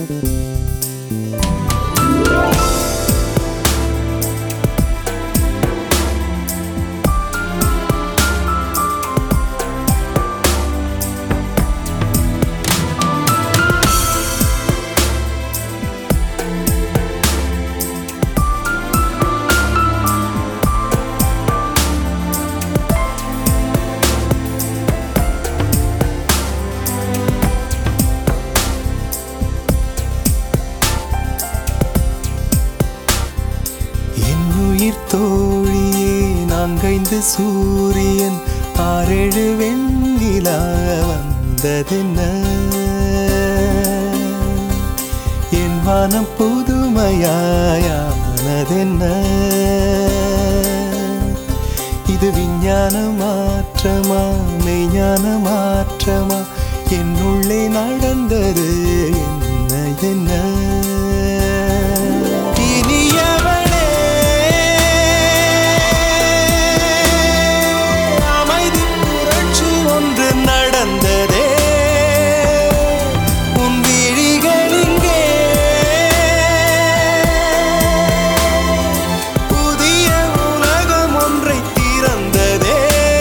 என் உயிர் தோழியே நான்கைந்து சூரியன் ஆறேழு வெண்ணிலா வந்ததென்ன என் வானம் புதுமையாயானதென்ன இது விஞ்ஞான மாற்றமா மெய்ஞான மாற்றமா என்னுள்ளே நடந்தது என்ன என்ன இனியவளே அமைதி புரட்சி ஒன்று நடந்ததே உன் விழிகளிங்கே புதிய உலகம் ஒன்றை திறந்ததே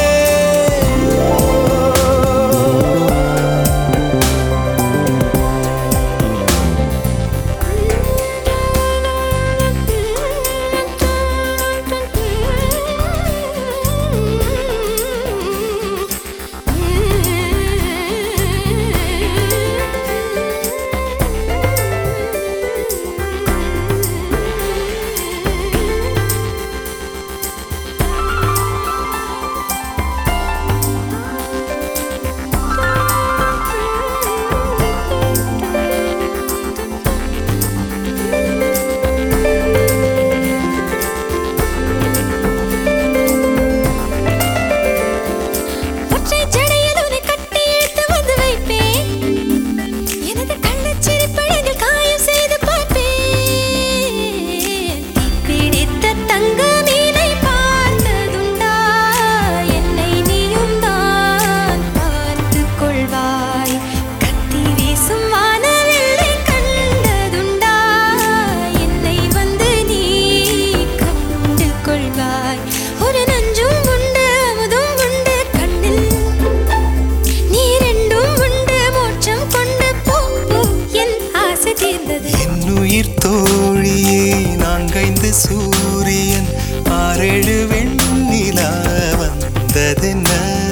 ஒற்றைச் சடையில் உன்னை கட்டி இழுத்து வந்து வைப்பேன். எனது கள்ளச் சிரிப்பழகில் காயம் செய்து பார்ப்பேன். தீப்பிடித்த தங்க மீனை பார்த்ததுண்டா? என்னை நீயும் தான் பார்த்துக் கொள்வாய். கத்தி வீசும் வானவில்லை கண்டதுண்டா? என்னை வந்து நீ கண்டு கொள்வாய். ஒரு நஞ்சும் உண்டு அமுதும் உண்டு கண்ணில் நீ ரெண்டும் உண்டு மோட்சம் கொண்டு போ போ என் ஆசை தீர்ந்தது என் உயிர் தோழியே நான்கைந்து சூரியன் ஆறேழு வெண்ணிலா வந்ததென்ன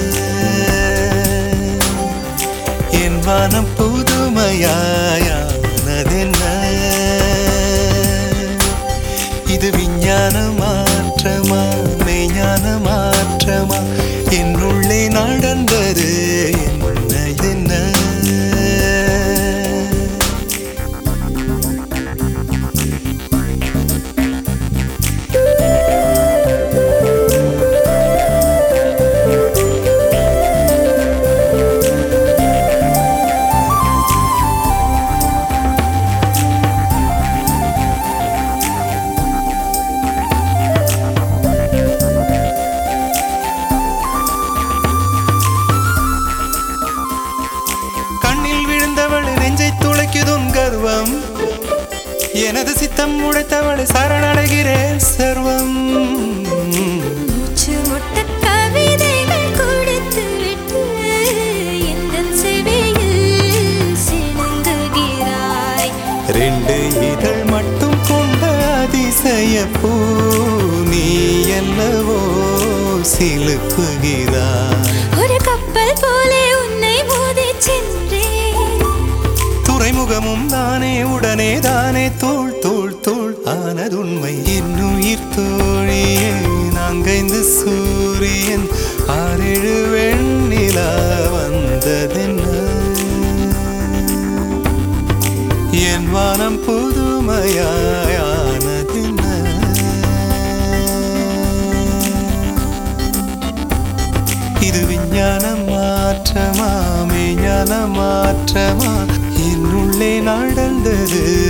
என் வானம் புதுமையாயானதென்ன இது விஞ்ஞான மாற்றமா மெய்ஞான மாற்றமா என்னுள்ளே நடந்தது என்ன என்ன கண்ணில் விழுந்தவள் நெஞ்சை துளைக்குதும் கர்வம் எனது சித்தம் உடைத்தவளை சரணடைகிறேன் சர்வம் மூச்சு முட்ட கவிதைகள் கொடுத்து விட்டு எந்தன் செவியில் சிணுங்குகிறாய் ரெண்டு இதழ் மட்டும் கொண்ட அதிசய பூ நீ என்னவோ சிலுப்புகிறாய் ஒரு கப்பல் போலே உன்னை மோதிச் சென்றேன் துறைமுகமும் தானே உடனே தானே தோள் தோள் தோள் ஆனதுண்மை இன்னுயிர் தோழியே நாங்கைந்து சூரியன் ஆறேழு வெண்ணிலா வந்ததென்ன என் வானம் புதுமையாயானதென்ன இது விஞ்ஞான மாற்றமா மெய்ஞான மாற்றமா என்னுள்ளே நடந்தது